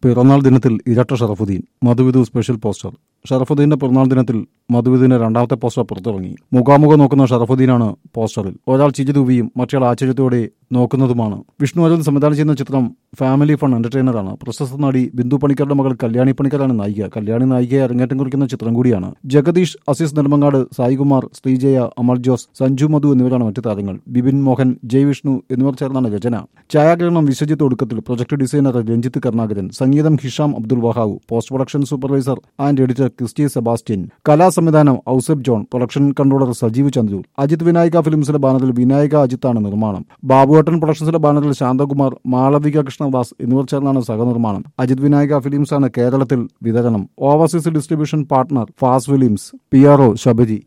പിറന്നാൾ ദിനത്തിൽ ഇരട്ട ഷറഫുദ്ദീൻ മധുവിധു സ്പെഷ്യൽ പോസ്റ്റർ ഷറഫുദ്ദീന്റെ പിറന്നാൾ ദിനത്തിൽ മധുവിധുവിന്റെ രണ്ടാമത്തെ പോസ്റ്റർ പുറത്തിറങ്ങി മുഖാമുഖം നോക്കുന്ന ഷറഫുദ്ദീനാണ് പോസ്റ്ററിൽ ഒരാൾ ചിരിതൂവിയും മറ്റൊരാൾ ആശ്ചര്യത്തോടെ നോക്കുന്നതുമാണ് വിഷ്ണു അരവിന്ദ് സംവിധാനം ചെയ്യുന്ന ചിത്രം ഫാമിലി ഫൺ എന്റർടൈനറാണ് പ്രശസ്ത നടി ബിന്ദു പണിക്കറുടെ മകൾ കല്യാണി പണിക്കറാണ് നായിക കല്യാണി നായികയെ അരങ്ങേറ്റം കുറിക്കുന്ന ചിത്രം കൂടിയാണ് ജഗദീഷ് അസീസ് നെടുമങ്ങാട് സായികുമാർ ശ്രീജയ അമൽ ജോസ് സഞ്ജു മധു എന്നിവരാണ് മറ്റു താരങ്ങൾ ബിപിൻ മോഹൻ ജയ് വിഷ്ണു എന്നിവർ ചേർന്നാണ് രചന ഛായാഗ്രഹണം വിശ്വജിത്ത് ഒടുക്കത്തിൽ പ്രൊജക്ട് ഡിസൈനർ രഞ്ജിത്ത് കരുണാകരൻ സംഗീതം Hisham Abdul Wahab post production supervisor and editor Christy Sebastian കലാസംവിധാനം ഔസഫ് ജോൺ പ്രൊഡക്ഷൻ കൺട്രോളർ സജീവ് ചന്ദ്രു അജിത് വിനായക ഫിലിംസിന്റെ ബാനറിൽ വിനായക അജിത്താണ് നിർമ്മാണം ബാബുവേട്ടൻ പ്രൊഡക്ഷൻസിന്റെ ബാനറിൽ ശാന്തകുമാർ മാളവിക കൃഷ്ണദാസ് എന്നിവർ ചേർന്നാണ് സഹനിർമ്മാണം അജിത് വിനായക ഫിലിംസാണ് കേരളത്തിൽ വിതരണം overseas distribution partner Phars Films P R O Sabari